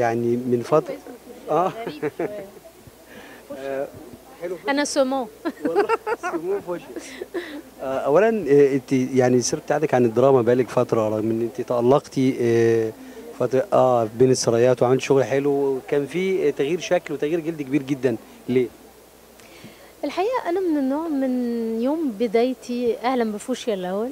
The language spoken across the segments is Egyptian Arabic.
يعني من فتره اه غريب شوية. آه، حلو انا سمو والله سموه فوشي. آه، اولا آه، انت يعني السيره بتاعتك عن الدراما بقالك فتره رغم ان انت تالقتي آه، فتره اه بين السرايات وعملت شغل حلو وكان في تغيير شكل وتغيير جلد كبير جدا ليه؟ الحقيقه انا من النوع من يوم بدايتي اهلا بفوشيا الاول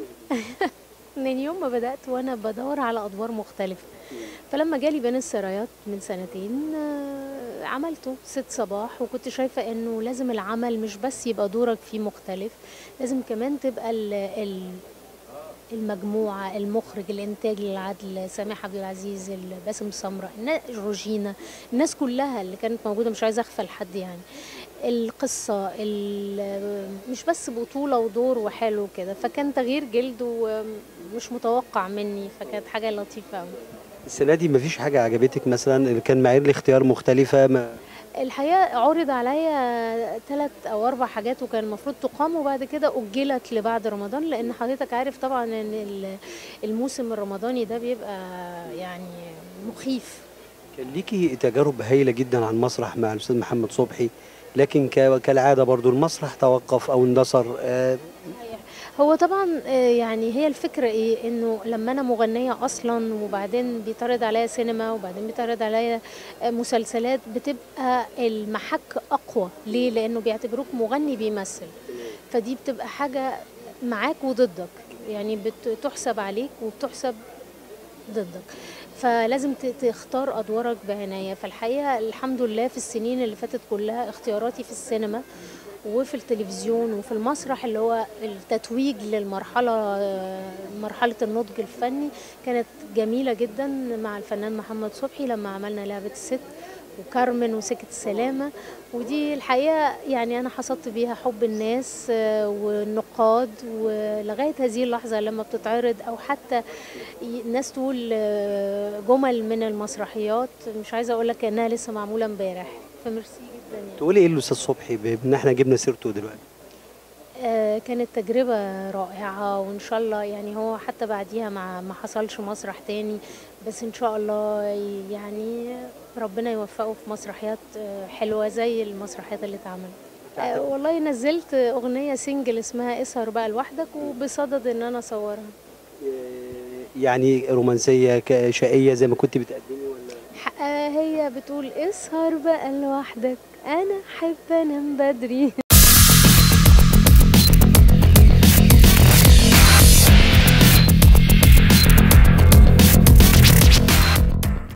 من يوم ما بدات وانا بدور على ادوار مختلفه فلما جالي بين السرايات من سنتين آه، عملته ست صباح وكنت شايفه انه لازم العمل مش بس يبقى دورك فيه مختلف لازم كمان تبقى ال ال المجموعة المخرج الإنتاج للعدل سامح عبد العزيز باسم سمرة النا- روجينا الناس كلها اللي كانت موجودة مش عايزة أغفل حد يعني القصة ال- مش بس بطولة ودور وحلو كده فكان تغيير جلد ومش متوقع مني فكانت حاجة لطيفة أوي السنه دي مفيش حاجه عجبتك مثلا كان معايير الاختيار مختلفه ما الحقيقة عرض عليا ثلاث أو أربع حاجات وكان المفروض تقام وبعد كده أجلت لبعد رمضان لأن حضرتك عارف طبعا إن ال- الموسم الرمضاني ده بيبقى يعني مخيف كان ليكي تجارب هايله جدا عن مسرح مع الاستاذ محمد صبحي لكن ك- كالعاده برضو المسرح توقف او اندثر آه، هو طبعا آه، يعني هي الفكرة ايه انه لما انا مغنية اصلا وبعدين بيتعرض عليا سينما وبعدين بيتعرض عليا آه، مسلسلات بتبقى المحك اقوى ليه لانه بيعتبروك مغني بيمثل فدي بتبقى حاجة معاك وضدك يعني بتحسب عليك وبتحسب ضدك فلازم ت- تختار ادوارك بعنايه فالحقيقه الحمد لله في السنين اللي فاتت كلها اختياراتي في السينما وفي التلفزيون وفي المسرح اللي هو التتويج للمرحله آه، مرحله النضج الفني كانت جميله جدا مع الفنان محمد صبحي لما عملنا لعبه الست وكارمن وسكة السلامة ودي الحقيقة يعني أنا حصدت بيها حب الناس آه، والنقاد ولغاية هذه اللحظة لما بتتعرض أو حتى ي- الناس تقول آه، جمل من المسرحيات مش عايزة أقول لك إنها لسه معمولة امبارح فميرسي جدا يعني. تقولي ايه الاستاذ صبحي بما ان احنا جبنا سيرته دلوقتي آه، كانت تجربة رائعة وإن شاء الله يعني هو حتى بعديها ما ما حصلش مسرح تاني بس إن شاء الله يعني ربنا يوفقه في مسرحيات آه، حلوة زي المسرحيات اللي اتعملت آه، والله نزلت أغنية سنجل اسمها اسهر بقى لوحدك وبصدد إن أنا أصورها آه، يعني رومانسيه ك- شقيه زي ما كنت بتقدمي ولا ح- آه، هي بتقول اسهر بقى لوحدك أنا أحب أنام بدري